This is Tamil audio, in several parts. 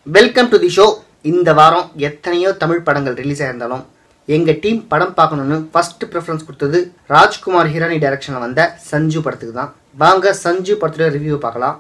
வெல்கம் டு தி ஷோ இந்த வாரம் எத்தனையோ தமிழ் படங்கள் ரிலீஸ் ஆயிருந்தாலும் எங்க டீம் படம் பார்க்கணும்னு ஃபர்ஸ்ட் ப்ரிஃபரன்ஸ் கொடுத்தது ராஜ்குமார் ஹிரானி டைரக்ஷன்ல வந்த சஞ்சு படத்துக்கு தான் வாங்க சஞ்சு படத்தோட ரிவ்யூ பார்க்கலாம்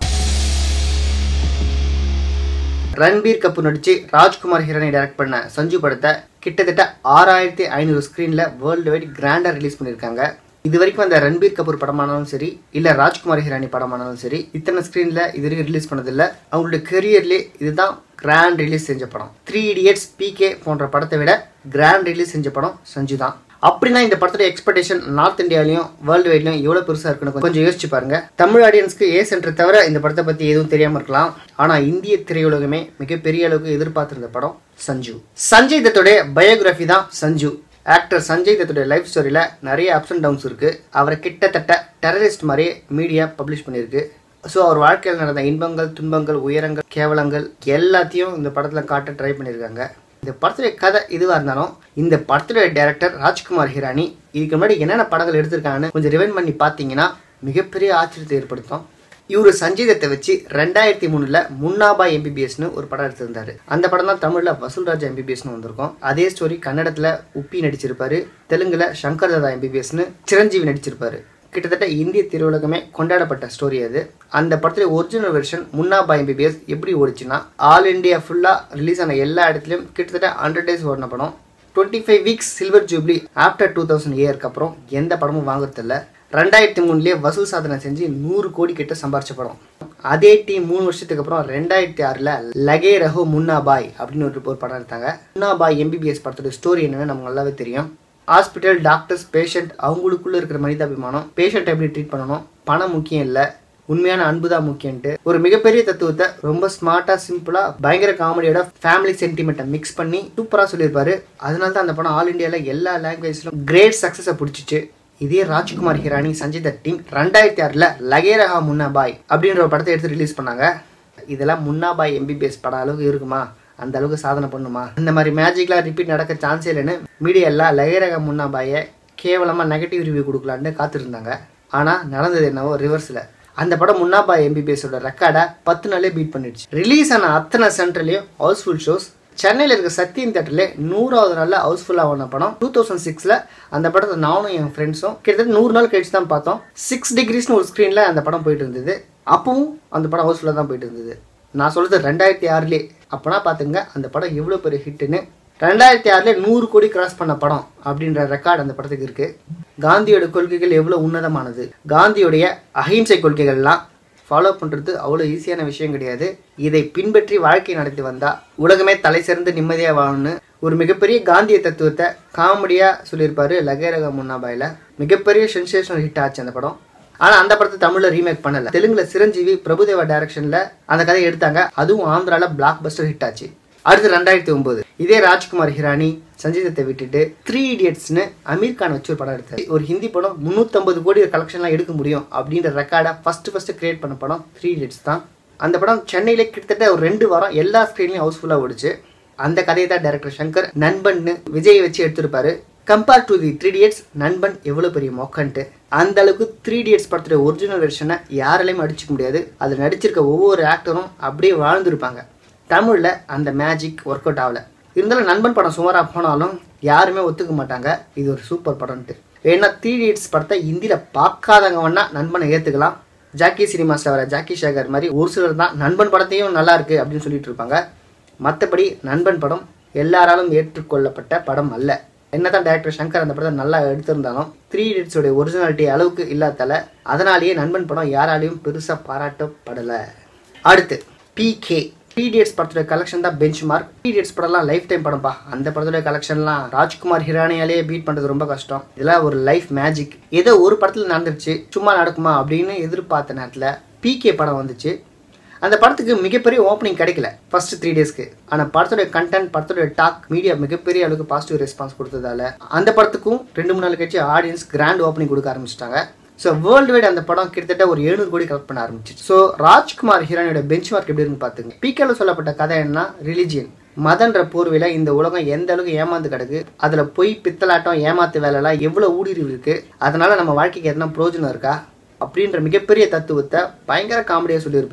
ரன்பீர் கபூர் நடிச்சு ராஜ்குமார் ஹிரானி டைரக்ட் பண்ண சஞ்சு படத்தை கிட்டத்தட்ட ஆறாயிரத்தி ஐநூறு ஸ்க்ரீனில் வேர்ல்டு வைட் கிராண்டாக ரிலீஸ் பண்ணியிருக்காங்க இது வரைக்கும் அந்த ரன்பீர் கபூர் படமானாலும் சரி இல்ல ராஜ்குமார் ஹிரானி படமானாலும் சரி இத்தனை ஸ்க்ரீன்ல இது வரைக்கும் ரிலீஸ் பண்ணதில்ல அவங்களுடைய கெரியர்லேயே இதுதான் கிராண்ட் ரிலீஸ் செஞ்ச படம் த்ரீ இடியட்ஸ் பிகே போன்ற படத்தை விட கிராண்ட் ரிலீஸ் செஞ்ச படம் சஞ்சு தான் அப்படின்னா இந்த படத்தோட எக்ஸ்பெக்டேஷன் நார்த் இந்தியாலையும் வேர்ல்டு வைட்லையும் எவ்வளவு பெருசா இருக்குன்னு கொஞ்சம் யோசிச்சு பாருங்க தமிழ் ஆடியன்ஸ்க்கு ஏ சென்டர் தவிர இந்த படத்தை பத்தி எதுவும் தெரியாம இருக்கலாம் ஆனா இந்திய திரையுலகமே மிகப்பெரிய அளவுக்கு எதிர்பார்த்திருந்த படம் சஞ்சு சஞ்சய் தத்தோட பயோகிராஃபி தான் சஞ்சு ஆக்டர் சஞ்சய் தத்துடைய லைஃப் ஸ்டோரியில் நிறைய அப்ஸ் அண்ட் டவுன்ஸ் இருக்குது அவரை கிட்டத்தட்ட டெரரிஸ்ட் மாதிரியே மீடியா பப்ளிஷ் பண்ணியிருக்கு ஸோ அவர் வாழ்க்கையில் நடந்த இன்பங்கள் துன்பங்கள் உயரங்கள் கேவலங்கள் எல்லாத்தையும் இந்த படத்தில் காட்ட ட்ரை பண்ணியிருக்காங்க இந்த படத்துடைய கதை இதுவாக இருந்தாலும் இந்த படத்துடைய டைரக்டர் ராஜ்குமார் ஹிரானி இதுக்கு முன்னாடி என்னென்ன படங்கள் எடுத்திருக்காங்கன்னு கொஞ்சம் ரிவைன் பண்ணி பார்த்தீங்கன்னா மிகப்பெரிய ஆச்சரியத்தை ஏற்படுத்தும் இவர் சஞ்சய் தத்தை வச்சு ரெண்டாயிரத்தி மூணுல முன்னாபா எம்பிபிஎஸ்னு ஒரு படம் எடுத்திருந்தாரு அந்த படம் தான் தமிழ்ல வசூல்ராஜா எம்பிபிஎஸ்னு வந்திருக்கும் அதே ஸ்டோரி கன்னடத்துல உப்பி நடிச்சிருப்பாரு தெலுங்குல சங்கர் தாதா எம்பிபிஎஸ்னு சிரஞ்சீவி நடிச்சிருப்பாரு கிட்டத்தட்ட இந்திய திரையுலகமே கொண்டாடப்பட்ட ஸ்டோரி அது அந்த படத்துல ஒரிஜினல் வெர்ஷன் முன்னாபா எம்பிபிஎஸ் எப்படி ஓடிச்சுன்னா ஆல் இண்டியா ஃபுல்லா ரிலீஸ் ஆன எல்லா இடத்துலயும் கிட்டத்தட்ட ஹண்ட்ரட் டேஸ் ஓடின படம் twenty five weeks silver jubilee after two thousand இயருக்கு அப்புறம் எந்த படமும் வாங்குறதில்ல ரெண்டாயிரத்தி மூணுலேயே வசூல் சாதனை செஞ்சு நூறு கோடி கிட்ட சம்பாரிச்ச படம் அதே டீம் மூணு வருஷத்துக்கு அப்புறம் ரெண்டாயிரத்தி ஆறில் லகே ரஹோ முன்னா பாய் அப்படின்னு ஒரு ஒரு படம் எடுத்தாங்க முன்னா பாய் எம்பிபிஎஸ் படத்தோட ஸ்டோரி என்னன்னு நமக்கு நல்லாவே தெரியும் ஹாஸ்பிட்டல் டாக்டர்ஸ் பேஷண்ட் அவங்களுக்குள்ள இருக்கிற மனிதாபிமானம் பேஷண்ட் எப்படி ட்ரீட் பண்ணணும் பணம் முக்கியம் இல்லை உண்மையான அன்பு தான் முக்கியன்ட்டு ஒரு மிகப்பெரிய தத்துவத்தை ரொம்ப ஸ்மார்ட்டா சிம்பிளா பயங்கர காமெடியோட ஃபேமிலி சென்டிமெண்ட்டை மிக்ஸ் பண்ணி சூப்பரா சொல்லியிருப்பாரு அதனால தான் அந்த படம் ஆல் இந்தியால எல்லா லாங்குவேஜ்லும் கிரேட் சக்சஸை பிடிச்சிச்சு இதே ராஜ்குமார் ஹிரானி சஞ்சய் தத் டீம் ரெண்டாயிரத்தி ஆறுல லகேரஹா முன்னா பாய் அப்படின்ற ஒரு படத்தை எடுத்து ரிலீஸ் பண்ணாங்க இதெல்லாம் முன்னா பாய் எம்பிபிஎஸ் படம் அளவுக்கு இருக்குமா அந்த அளவுக்கு சாதனை பண்ணுமா இந்த மாதிரி மேஜிக்லாம் ரிப்பீட் நடக்க சான்ஸே இல்லைன்னு மீடியா எல்லாம் லகேரகா முன்னா பாயை கேவலமா நெகட்டிவ் ரிவ்யூ கொடுக்கலான்னு காத்திருந்தாங்க ஆனா நடந்தது என்னவோ ரிவர்ஸ்ல அந்த படம் முன்னாபா எம்பிபிஎஸோட ரெக்கார்டை பத்து நாளே பீட் பண்ணிடுச்சு ரிலீஸ் ஆன அத்தனை சென்டர்லயும் ஹவுஸ்ஃபுல் ஷோஸ் சென்னையில் இருக்க சத்தியன் தேட்டர்ல நூறாவது நாள்ல ஹவுஸ்ஃபுல்லாக ஆன படம் டூ தௌசண்ட் சிக்ஸ்ல அந்த படத்தை நானும் என் ஃப்ரெண்ட்ஸும் கிட்டத்தட்ட நூறு நாள் கழிச்சு தான் பார்த்தோம் சிக்ஸ் டிகிரிஸ்னு ஒரு ஸ்க்ரீன்ல அந்த படம் போயிட்டு இருந்தது அப்பவும் அந்த படம் ஹவுஸ்ஃபுல்லாக தான் போயிட்டு இருந்தது நான் சொல்றது ரெண்டாயிரத்தி ஆறுலேயே அப்போனா பார்த்துங்க அந்த படம் எவ்வளோ பெரிய ஹிட்டுன்னு ரெண்டாயிரத்தி ஆறுல நூறு கோடி கிராஸ் பண்ண படம் அப்படின்ற ரெக்கார்டு அந்த படத்துக்கு இருக்கு காந்தியோட கொள்கைகள் எவ்வளவு உன்னதமானது காந்தியோடைய அஹிம்சை கொள்கைகள்லாம் ஃபாலோ பண்றது அவ்வளோ ஈஸியான விஷயம் கிடையாது இதை பின்பற்றி வாழ்க்கை நடத்தி வந்தா உலகமே தலை சிறந்து நிம்மதியா வாழணும்னு ஒரு மிகப்பெரிய காந்திய தத்துவத்தை காமெடியா சொல்லியிருப்பாரு லகேரக முன்னாபாயில மிகப்பெரிய சென்சேஷனல் ஹிட் ஆச்சு அந்த படம் ஆனா அந்த படத்தை தமிழ்ல ரீமேக் பண்ணல தெலுங்குல சிரஞ்சீவி பிரபுதேவா டைரக்ஷன்ல அந்த கதையை எடுத்தாங்க அதுவும் ஆந்திரால பிளாக் பஸ்டர் ஹிட் ஆச்சு அடுத்து ரெண்டாயிரத்தி ஒன்பது இதே ராஜ்குமார் ஹிரானி சஞ்சீதத்தை விட்டுட்டு த்ரீ இடியட்ஸ்னு அமீர் கான் வச்சு ஒரு படம் எடுத்தாரு ஒரு ஹிந்தி படம் முந்நூற்றம்பது கோடி கலெக்ஷன்லாம் எடுக்க முடியும் அப்படின்ற ரெக்கார்டை ஃபர்ஸ்ட் ஃபர்ஸ்ட் கிரியேட் பண்ண படம் த்ரீ இடியட்ஸ் தான் அந்த படம் சென்னையில கிட்டத்தட்ட ஒரு ரெண்டு வாரம் எல்லா ஸ்க்ரீன்லையும் ஹவுஸ்ஃபுல்லாக ஓடிச்சு அந்த கதையை தான் டைரக்டர் சங்கர் நண்பன்னு விஜய் வச்சு எடுத்திருப்பாரு compare to the three idiots Nanban எவ்வளோ பெரிய மொக்கன்ட்டு அந்த அளவுக்கு த்ரீ டியட்ஸ் படத்தோட ஒரிஜினல் வெர்ஷனை யாராலையும் அடிச்சுக்க முடியாது அதில் நடிச்சிருக்க ஒவ்வொரு ஆக்டரும் அப்படியே வாழ்ந்துருப்பாங்க தமிழில் அந்த மேஜிக் ஒர்க் அவுட் ஆகல இருந்தாலும் நண்பன் படம் சுமாராக போனாலும் யாருமே ஒத்துக்க மாட்டாங்க இது ஒரு சூப்பர் படம்ட்டு ஏன்னா த்ரீ இடியட்ஸ் படத்தை ஹிந்தியில் பார்க்காதவங்க வேணா நண்பனை ஏற்றுக்கலாம் ஜாக்கி சினிமாஸில் வர ஜாக்கி சேகர் மாதிரி ஒரு சிலர் தான் நண்பன் படத்தையும் நல்லா இருக்கு அப்படின்னு சொல்லிட்டு இருப்பாங்க மற்றபடி நண்பன் படம் எல்லாராலும் ஏற்றுக்கொள்ளப்பட்ட படம் அல்ல என்னதான் டைரக்டர் சங்கர் அந்த படத்தை நல்லா எடுத்திருந்தாலும் த்ரீ இடியட்ஸோட ஒரிஜினாலிட்டி அளவுக்கு இல்லாதால அதனாலேயே நண்பன் படம் யாராலையும் பெருசாக பாராட்டப்படலை அடுத்து பிகே த்ரீ இடியட்ஸ் படத்தோட கலெக்ஷன் தான் பெஞ்ச் மார்க் த்ரீ இடியட்ஸ் படம்லாம் லைஃப் டைம் படம்பா அந்த படத்தோட கலெக்ஷன்லாம் ராஜ்குமார் ஹிரானியாலேயே பீட் பண்ணுறது ரொம்ப கஷ்டம் இதெல்லாம் ஒரு லைஃப் மேஜிக் ஏதோ ஒரு படத்தில் நடந்துருச்சு சும்மா நடக்குமா அப்படின்னு எதிர்பார்த்த நேரத்தில் பிகே படம் வந்துச்சு அந்த படத்துக்கு மிகப்பெரிய ஓப்பனிங் கிடைக்கல ஃபர்ஸ்ட் த்ரீ டேஸ்க்கு ஆனால் படத்தோட கண்டென்ட் படத்தோட டாக் மீடியா மிகப்பெரிய அளவுக்கு பாசிட்டிவ் ரெஸ்பான்ஸ் கொடுத்ததால அந்த படத்துக்கும் ரெண்டு மூணு நாள் கழிச்சு ஆடியன்ஸ் கிராண்ட் ஓப்பனிங் கொடுக்க ஆரம்பிச்சிட்டாங்க ஸோ வேர்ல்டு வைட் அந்த படம் கிட்டத்தட்ட ஒரு எழுநூறு கோடி கலெக்ட் பண்ண ஆரம்பிச்சிச்சு ஸோ ராஜ்குமார் ஹீரோனியோட பெஞ்ச் மார்க் எப்படி இருக்குன்னு பார்த்துங்க பிகேல சொல்லப்பட்ட கதை என்ன ரிலிஜியன் மதன்ற போர்வையில இந்த உலகம் எந்த அளவுக்கு ஏமாந்து கிடக்கு அதுல பொய் பித்தலாட்டம் ஏமாத்து வேலைலாம் எவ்வளவு ஊடுருவி இருக்கு அதனால நம்ம வாழ்க்கைக்கு எதனா பிரயோஜனம் இருக்கா அப்படின்ற மிகப்பெரிய தத்துவத்தை பயங்கர காமெடியாக சொல்லியிருப்பாரு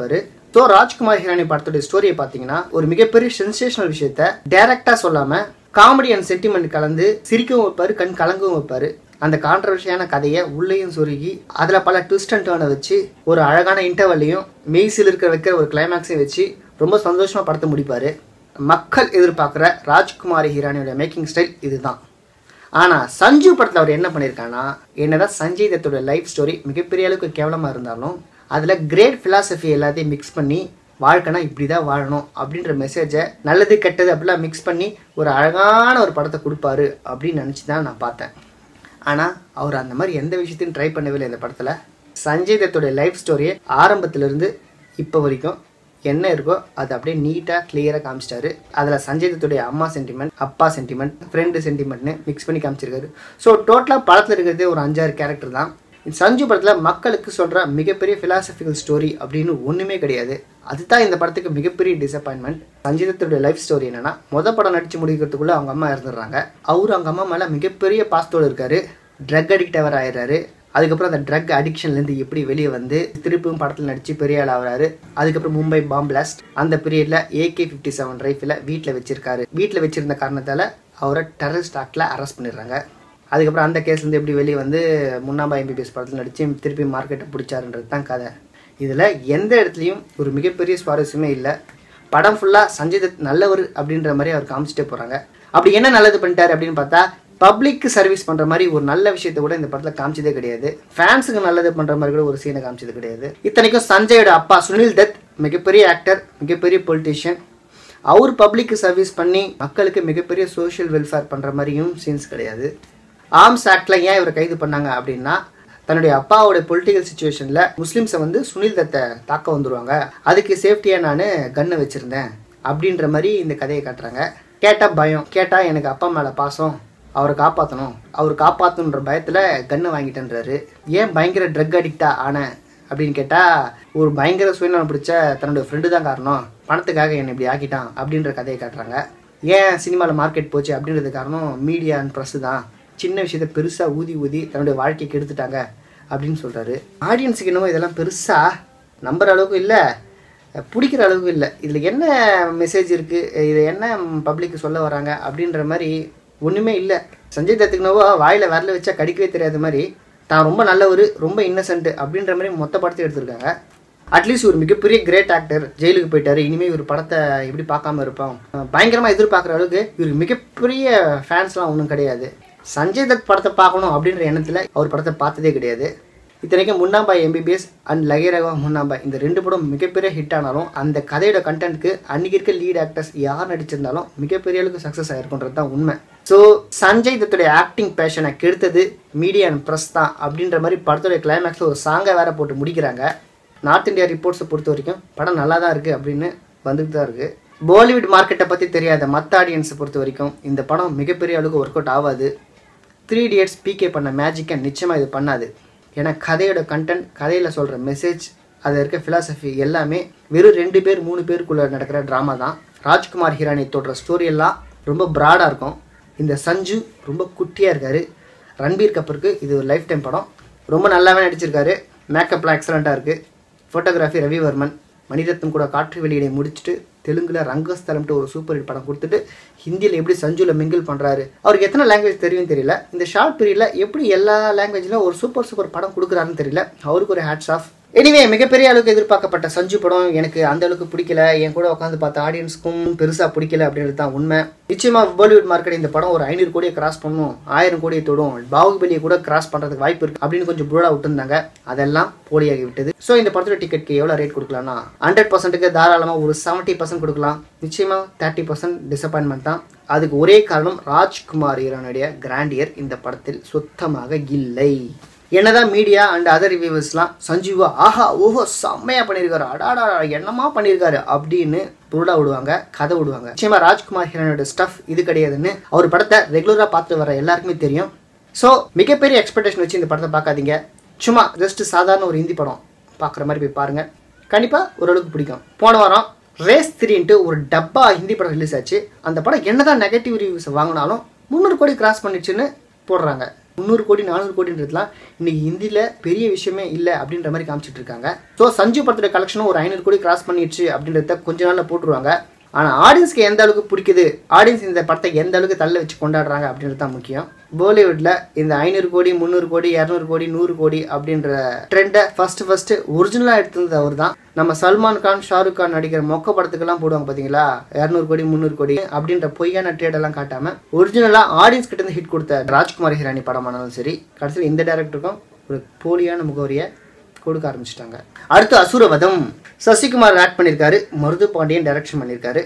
ஸோ ராஜ்குமார் ஹிரானி படத்துடைய ஸ்டோரியை பார்த்தீங்கன்னா ஒரு மிகப்பெரிய சென்சேஷனல் விஷயத்த டைரக்டா சொல்லாம காமெடி அண்ட் சென்டிமெண்ட் கலந்து சிரிக்கவும் வைப்பாரு கண் கலங்கவும் வைப்பாரு அந்த கான்ட்ரவர்ஷியான கதையை உள்ளேயும் சொருகி அதில் பல ட்விஸ்ட் அண்ட் டேர்னை வச்சு ஒரு அழகான இன்டர்வல்லையும் மெய்சில் இருக்கிற வைக்கிற ஒரு கிளைமேக்ஸையும் வச்சு ரொம்ப சந்தோஷமா படத்தை முடிப்பாரு மக்கள் எதிர்பார்க்குற ராஜ்குமாரி ஹிரானியோட மேக்கிங் ஸ்டைல் இதுதான் ஆனால் சஞ்சு படத்தில் அவர் என்ன பண்ணியிருக்காங்கன்னா என்னதான் சஞ்சய் தத்தோட லைஃப் ஸ்டோரி மிகப்பெரிய அளவுக்கு கேவலமாக இருந்தாலும் அதில் கிரேட் ஃபிலாசபி எல்லாத்தையும் மிக்ஸ் பண்ணி வாழ்க்கைனா இப்படி தான் வாழணும் அப்படின்ற மெசேஜை நல்லது கெட்டது அப்படிலாம் மிக்ஸ் பண்ணி ஒரு அழகான ஒரு படத்தை கொடுப்பாரு அப்படின்னு நினச்சி தான் நான் பார்த்தேன் ஆனால் அவர் அந்த மாதிரி எந்த விஷயத்தையும் ட்ரை பண்ணவே இல்லை இந்த படத்தில் சஞ்சய் தத்தோட லைஃப் ஸ்டோரியை ஆரம்பத்திலிருந்து இப்போ வரைக்கும் என்ன இருக்கோ அது அப்படியே நீட்டாக கிளியராக காமிச்சிட்டாரு அதில் சஞ்சய் தத்துடைய அம்மா சென்டிமெண்ட் அப்பா சென்டிமெண்ட் ஃப்ரெண்டு சென்டிமெண்ட்னு மிக்ஸ் பண்ணி காமிச்சிருக்காரு ஸோ டோட்டலாக படத்தில் இருக்கிறதே ஒரு அஞ்சாறு கேரக்டர் தான் இந்த சஞ்சு படத்தில் மக்களுக்கு சொல்கிற மிகப்பெரிய ஃபிலாசபிக்கல் ஸ்டோரி அப்படின்னு ஒன்றுமே கிடையாது அதுதான் இந்த படத்துக்கு மிகப்பெரிய டிசப்பாயின்மெண்ட் சஞ்சய் தத்துடைய லைஃப் ஸ்டோரி என்னன்னா மொத படம் நடிச்சு முடிக்கிறதுக்குள்ள அவங்க அம்மா இறந்துடுறாங்க அவர் அவங்க அம்மா மேலே மிகப்பெரிய பாசத்தோடு இருக்காரு ட்ரக் அடிக்ட் அவர் ஆயிடுறாரு அதுக்கப்புறம் அந்த ட்ரக் அடிக்ஷன்லேருந்து எப்படி வெளியே வந்து திருப்பியும் படத்தில் நடித்து பெரிய ஆள் ஆகுறாரு அதுக்கப்புறம் மும்பை பாம் பிளாஸ்ட் அந்த பீரியடில் ஏகே ஃபிஃப்டி செவன் ரைஃபில் வீட்டில் வச்சிருக்காரு வீட்டில் வச்சிருந்த காரணத்தால் அவரை டெரரிஸ்ட் ஆக்டில் அரெஸ்ட் பண்ணிடுறாங்க அதுக்கப்புறம் அந்த கேஸ்லேருந்து எப்படி வெளியே வந்து முன்னாபா எம்பிபிஎஸ் படத்தில் நடித்து திருப்பி மார்க்கெட்டை பிடிச்சாருன்றது தான் கதை இதில் எந்த இடத்துலையும் ஒரு மிகப்பெரிய சுவாரஸ்யமே இல்லை படம் ஃபுல்லாக சஞ்சய் தத் நல்லவர் அப்படின்ற மாதிரி அவர் காமிச்சிட்டே போகிறாங்க அப்படி என்ன நல்லது பண்ணிட்டாரு அப்படின்னு பார்த்தா பப்ளிக்கு சர்வீஸ் பண்ணுற மாதிரி ஒரு நல்ல விஷயத்தை கூட இந்த படத்தில் காமிச்சதே கிடையாது ஃபேன்ஸுக்கு நல்லது பண்ணுற மாதிரி கூட ஒரு சீனை காமிச்சது கிடையாது இத்தனைக்கும் சஞ்சயோட அப்பா சுனில் தத் மிகப்பெரிய ஆக்டர் மிகப்பெரிய பொலிட்டீஷியன் அவர் பப்ளிக்கு சர்வீஸ் பண்ணி மக்களுக்கு மிகப்பெரிய சோஷியல் வெல்ஃபேர் பண்ணுற மாதிரியும் சீன்ஸ் கிடையாது ஆர்ம்ஸ் ஆக்டில் ஏன் இவரை கைது பண்ணாங்க அப்படின்னா தன்னுடைய அப்பாவோட பொலிட்டிக்கல் சுச்சுவேஷனில் முஸ்லீம்ஸை வந்து சுனில் தத்தை தாக்க வந்துருவாங்க அதுக்கு சேஃப்டியாக நான் கன்னை வச்சுருந்தேன் அப்படின்ற மாதிரி இந்த கதையை காட்டுறாங்க கேட்டால் பயம் கேட்டால் எனக்கு அப்பா மேலே பாசம் அவரை காப்பாற்றணும் அவர் காப்பாற்றணுன்ற பயத்தில் கன்னை வாங்கிட்டேன்றாரு ஏன் பயங்கர ட்ரக் அடிக்டா ஆனேன் அப்படின்னு கேட்டால் ஒரு பயங்கர சுயநலம் பிடிச்ச தன்னோட ஃப்ரெண்டு தான் காரணம் பணத்துக்காக என்னை இப்படி ஆக்கிட்டான் அப்படின்ற கதையை காட்டுறாங்க ஏன் சினிமாவில் மார்க்கெட் போச்சு அப்படின்றது காரணம் மீடியா அண்ட் ப்ரெஸ்ஸு தான் சின்ன விஷயத்த பெருசாக ஊதி ஊதி தன்னுடைய வாழ்க்கையை கெடுத்துட்டாங்க அப்படின்னு சொல்கிறாரு ஆடியன்ஸுக்கு என்னமோ இதெல்லாம் பெருசாக நம்புற அளவுக்கு இல்லை பிடிக்கிற அளவுக்கு இல்லை இதில் என்ன மெசேஜ் இருக்குது இது என்ன பப்ளிக்கு சொல்ல வராங்க அப்படின்ற மாதிரி ஒன்றுமே இல்லை சஞ்சய் தத்துக்குனவோ வாயில் வரல வச்சா கடிக்கவே தெரியாத மாதிரி தான் ரொம்ப நல்லவர் ரொம்ப இன்னசென்ட் அப்படின்ற மாதிரி மொத்த படத்தை எடுத்திருக்காங்க அட்லீஸ்ட் ஒரு மிகப்பெரிய கிரேட் ஆக்டர் ஜெயிலுக்கு போயிட்டாரு இனிமேல் இவர் படத்தை எப்படி பார்க்காம இருப்போம் பயங்கரமாக எதிர்பார்க்குற அளவுக்கு இவருக்கு மிகப்பெரிய ஃபேன்ஸ்லாம் ஒன்றும் கிடையாது சஞ்சய் தத் படத்தை பார்க்கணும் அப்படின்ற எண்ணத்தில் அவர் படத்தை பார்த்ததே கிடையாது இத்தனைக்கும் முன்னாபாய் எம்பிபிஎஸ் அண்ட் லகேரகா முன்னாபாய் இந்த ரெண்டு படம் மிகப்பெரிய ஹிட் ஆனாலும் அந்த கதையோட கண்டென்ட்க்கு அன்னைக்கு இருக்க லீட் ஆக்டர்ஸ் யார் நடிச்சிருந்தாலும் மிகப்பெரிய அளவுக்கு சக்ஸஸ் ஆயிருக்குன்றது தான் உண்மை ஸோ சஞ்சய் தத்துடைய ஆக்டிங் பேஷனை கெடுத்தது மீடியா அண்ட் ப்ரெஸ் தான் அப்படின்ற மாதிரி படத்துடைய கிளைமேக்ஸில் ஒரு சாங்கை வேற போட்டு முடிக்கிறாங்க நார்த் இந்தியா ரிப்போர்ட்ஸை பொறுத்த வரைக்கும் படம் நல்லா தான் இருக்குது அப்படின்னு வந்துட்டு தான் இருக்குது பாலிவுட் மார்க்கெட்டை பற்றி தெரியாத மற்ற ஆடியன்ஸை பொறுத்த வரைக்கும் இந்த படம் மிகப்பெரிய அளவுக்கு ஒர்க் அவுட் ஆகாது த்ரீ இடியட்ஸ் பிகே பண்ண மேஜிக்கை நிச்சயமாக இது பண்ணாது ஏன்னா கதையோட கண்டென்ட் கதையில் சொல்கிற மெசேஜ் அதில் இருக்க ஃபிலாசபி எல்லாமே வெறும் ரெண்டு பேர் மூணு பேருக்குள்ளே நடக்கிற ட்ராமா தான் ராஜ்குமார் ஹிரானி தோன்ற ஸ்டோரி எல்லாம் ரொம்ப ப்ராடாக இருக்கும் இந்த சஞ்சு ரொம்ப குட்டியாக இருக்கார் ரன்பீர் கபூருக்கு இது ஒரு லைஃப் டைம் படம் ரொம்ப நல்லாவே நடிச்சிருக்காரு மேக்கப்லாம் எக்ஸலண்ட்டாக இருக்குது ஃபோட்டோகிராஃபி ரவிவர்மன் மணிரத்னம் கூட காற்று வெளியிடை முடிச்சுட்டு தெலுங்குல ரங்கஸ்தலம்ட்டு ஒரு சூப்பர் ஹிட் படம் கொடுத்துட்டு ஹிந்தியில் எப்படி சஞ்சுல மிங்கிள் பண்ணுறாரு அவருக்கு எத்தனை லாங்குவேஜ் தெரியும் தெரியல இந்த ஷார்ட் பீரியடில் எப்படி எல்லா லாங்குவேஜிலும் ஒரு சூப்பர் சூப்பர் படம் கொடுக்குறாருன்னு தெரியல அவருக்கு ஒரு ஹேட்ஸ் ஆஃப் எனிவே மிகப்பெரிய அளவுக்கு எதிர்பார்க்கப்பட்ட சஞ்சு படம் எனக்கு அந்த அளவுக்கு பிடிக்கல என் கூட உட்காந்து பார்த்த ஆடியன்ஸ்க்கும் பெருசாக பிடிக்கல அப்படின்றது தான் உண்மை நிச்சயமா பாலிவுட் மார்க்கெட் இந்த படம் ஒரு ஐநூறு கோடியை கிராஸ் பண்ணும் ஆயிரம் கோடியை தொடும் பாகுபலியை கூட கிராஸ் பண்ணுறதுக்கு வாய்ப்பு இருக்கு அப்படின்னு கொஞ்சம் ப்ரூடாக விட்டுருந்தாங்க அதெல்லாம் போலியாகி விட்டது ஸோ இந்த படத்தோட டிக்கெட்க்கு எவ்வளோ ரேட் கொடுக்கலாம்னா ஹண்ட்ரட் பர்சன்ட்டுக்கு தாராளமாக ஒரு செவன்ட்டி பர்சன்ட் கொடுக்கலாம் நிச்சயமாக தேர்ட்டி பர்சன்ட் டிசப்பாயின்மெண்ட் தான் அதுக்கு ஒரே காரணம் ராஜ்குமார் ஈரானுடைய கிராண்டியர் இந்த படத்தில் சுத்தமாக இல்லை என்னதான் மீடியா அண்ட் அதர் ரிவ்யூவர்ஸ்லாம் சஞ்சீவா ஆஹா ஓஹோ செம்மையா பண்ணியிருக்காரு அடாடா என்னமா பண்ணியிருக்காரு அப்படின்னு புருடா விடுவாங்க கதை விடுவாங்க நிச்சயமா ராஜ்குமார் ஹீரோனோட ஸ்டஃப் இது கிடையாதுன்னு அவர் படத்தை ரெகுலராக பார்த்து வர எல்லாருக்குமே தெரியும் ஸோ மிகப்பெரிய எக்ஸ்பெக்டேஷன் வச்சு இந்த படத்தை பார்க்காதீங்க சும்மா ஜஸ்ட் சாதாரண ஒரு ஹிந்தி படம் பார்க்குற மாதிரி போய் பாருங்க கண்டிப்பாக ஓரளவுக்கு பிடிக்கும் போன வாரம் ரேஸ் த்ரீன்ட்டு ஒரு டப்பா ஹிந்தி படம் ரிலீஸ் ஆச்சு அந்த படம் என்னதான் நெகட்டிவ் ரிவ்யூஸ் வாங்கினாலும் முந்நூறு கோடி கிராஸ் பண்ணிடுச்சுன்னு போடுறாங்க முந்நூறு கோடி நானூறு கோடின்றதுலாம் இன்னைக்கு ஹிந்தியில் பெரிய விஷயமே இல்லை அப்படின்ற மாதிரி காமிச்சிட்டு இருக்காங்க ஸோ சஞ்சு படத்தோட கலெக்ஷனும் ஒரு ஐநூறு கோடி கிராஸ் பண்ணிடுச்சு அப்படின்றத கொஞ்ச நாளில் போட்டுருவாங்க ஆனால் ஆடியன்ஸ்க்கு எந்த அளவுக்கு பிடிக்குது ஆடியன்ஸ் இந்த படத்தை எந்த அளவுக்கு தள்ள வச்சு கொண்டாடுறாங்க அப்படின்றது தான் முக்கியம் பாலிவுட்ல இந்த ஐநூறு கோடி முந்நூறு கோடி இரநூறு கோடி நூறு கோடி அப்படின்ற ட்ரெண்டை ஃபர்ஸ்ட் ஃபர்ஸ்ட் ஒரிஜினலாக எடுத்தது அவர் தான் நம்ம சல்மான் கான் ஷாருக் கான் நடிக்கிற மொக்க படத்துக்கெல்லாம் போடுவாங்க பார்த்தீங்களா இரநூறு கோடி முந்நூறு கோடி அப்படின்ற பொய்யான ட்ரேடெல்லாம் காட்டாம ஒரிஜினலாக ஆடியன்ஸ் கிட்ட இருந்து ஹிட் கொடுத்த ராஜ்குமார் ஹிரானி படமானாலும் சரி கடைசியில் இந்த டேரக்டருக்கும் ஒரு போலியான முகவரியை கொடுக்க ஆரம்பிச்சிட்டாங்க அடுத்து அசுரவதம் சசிகுமார் ஆக்ட் பண்ணியிருக்காரு மருது பாண்டியன் டைரக்ஷன் பண்ணியிருக்காரு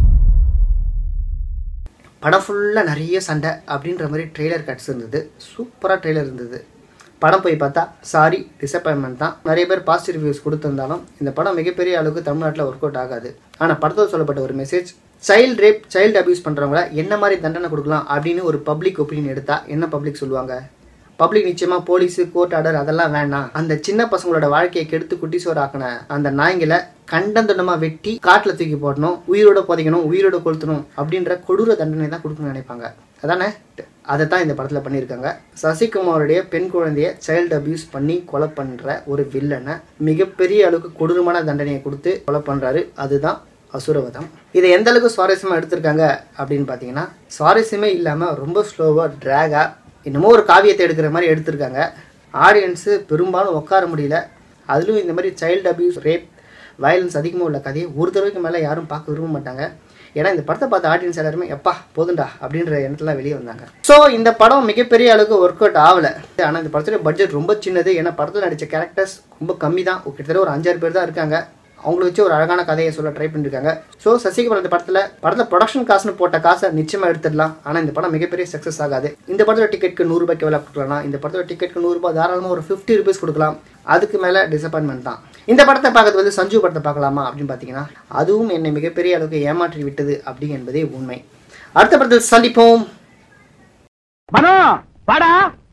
படம் ஃபுல்லாக நிறைய சண்டை அப்படின்ற மாதிரி ட்ரெய்லர் கட்ஸ் இருந்தது சூப்பராக ட்ரெய்லர் இருந்தது படம் போய் பார்த்தா சாரி டிசப்பாயின்மெண்ட் தான் நிறைய பேர் பாசிட்டிவ் ரிவ்யூஸ் கொடுத்திருந்தாலும் இந்த படம் மிகப்பெரிய அளவுக்கு தமிழ்நாட்டில் ஒர்க் அவுட் ஆகாது ஆனால் படத்தில் சொல்லப்பட்ட ஒரு message child rape child abuse பண்ணுறவங்கள என்ன மாதிரி தண்டனை கொடுக்கலாம் அப்படின்னு ஒரு பப்ளிக் ஒப்பீனியன் எடுத்தா என்ன பப்ளிக் சொல்லுவாங்க பப்ளிக் நிச்சயமா போலீஸ் கோர்ட் ஆர்டர் அதெல்லாம் வேணாம் அந்த சின்ன பசங்களோட வாழ்க்கையை கெடுத்து குட்டி சோறு ஆக்கின அந்த நாய்களை கண்டந்தண்டமா வெட்டி காட்டுல தூக்கி போடணும் உயிரோட புதைக்கணும் உயிரோட கொளுத்தணும் அப்படின்ற கொடூர தண்டனை தான் கொடுக்கணும்னு நினைப்பாங்க அதானே அதை தான் இந்த படத்துல பண்ணியிருக்காங்க சசிகுமாருடைய பெண் குழந்தைய சைல்டு அபியூஸ் பண்ணி கொலை பண்ற ஒரு வில்லனை மிகப்பெரிய அளவுக்கு கொடூரமான தண்டனையை கொடுத்து கொலை பண்றாரு அதுதான் அசுரவதம் இதை எந்த அளவுக்கு சுவாரஸ்யமா எடுத்திருக்காங்க அப்படின்னு பார்த்தீங்கன்னா சுவாரஸ்யமே இல்லாமல் ரொம்ப ஸ்லோவாக ட்ராகா என்னமோ ஒரு காவியத்தை எடுக்கிற மாதிரி எடுத்திருக்காங்க ஆடியன்ஸு பெரும்பாலும் உட்கார முடியல அதிலும் இந்த மாதிரி சைல்டு அபியூஸ் ரேப் வயலன்ஸ் அதிகமாக உள்ள கதையை ஒரு தடவைக்கு மேலே யாரும் பார்க்க விரும்ப மாட்டாங்க ஏன்னா இந்த படத்தை பார்த்த ஆடியன்ஸ் எல்லாருமே எப்பா போதுண்டா அப்படின்ற எண்ணத்துல வெளியே வந்தாங்க ஸோ இந்த படம் மிகப்பெரிய அளவுக்கு ஒர்க் அவுட் ஆகல ஆனால் இந்த படத்தோட பட்ஜெட் ரொம்ப சின்னது ஏன்னா படத்தில் நடித்த கேரக்டர்ஸ் ரொம்ப கம்மி தான் கிட்டத்தட்ட ஒரு அஞ்சாறு பேர் தான் இருக்காங்க அவங்கள வச்சு ஒரு அழகான கதையை சொல்ல ட்ரை பண்ணிருக்காங்க ஸோ சசிகுமார் இந்த படத்தில் படத்தில் ப்ரொடக்ஷன் காசுன்னு போட்ட காசை நிச்சயமாக எடுத்துடலாம் ஆனால் இந்த படம் மிகப்பெரிய சக்ஸஸ் ஆகாது இந்த படத்தோட டிக்கெட்டுக்கு நூறுரூபாய்க்கு எவ்வளோ கொடுக்கலாம் இந்த படத்தோட டிக்கெட்டுக்கு நூறுரூபா தாராளமாக ஒரு ஃபிஃப்டி ருபீஸ் கொடுக்கலாம் அதுக்கு மேலே டிசப்பாயின்மெண்ட் தான் இந்த படத்தை பார்க்கறது வந்து சஞ்சு படத்தை பார்க்கலாமா அப்படின்னு பார்த்தீங்கன்னா அதுவும் என்னை மிகப்பெரிய அளவுக்கு ஏமாற்றி விட்டது அப்படி என்பதே உண்மை அடுத்த படத்தில் சந்திப்போம் மனோ வாடா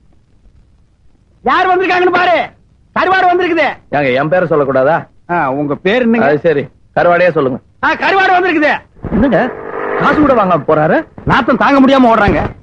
யார் வந்திருக்காங்கன்னு பாரு கருவாடு வந்திருக்குது ஏங்க என் பேரை சொல்லக்கூடாதா ஆ, உங்க பேர் என்னங்க அது சரி கருவாடையே சொல்லுங்க ஆ, கருவாடு வந்திருக்குது என்னங்க காசு கூட வாங்க போறாரு நாத்தம் தாங்க முடியாம ஓடுறாங்க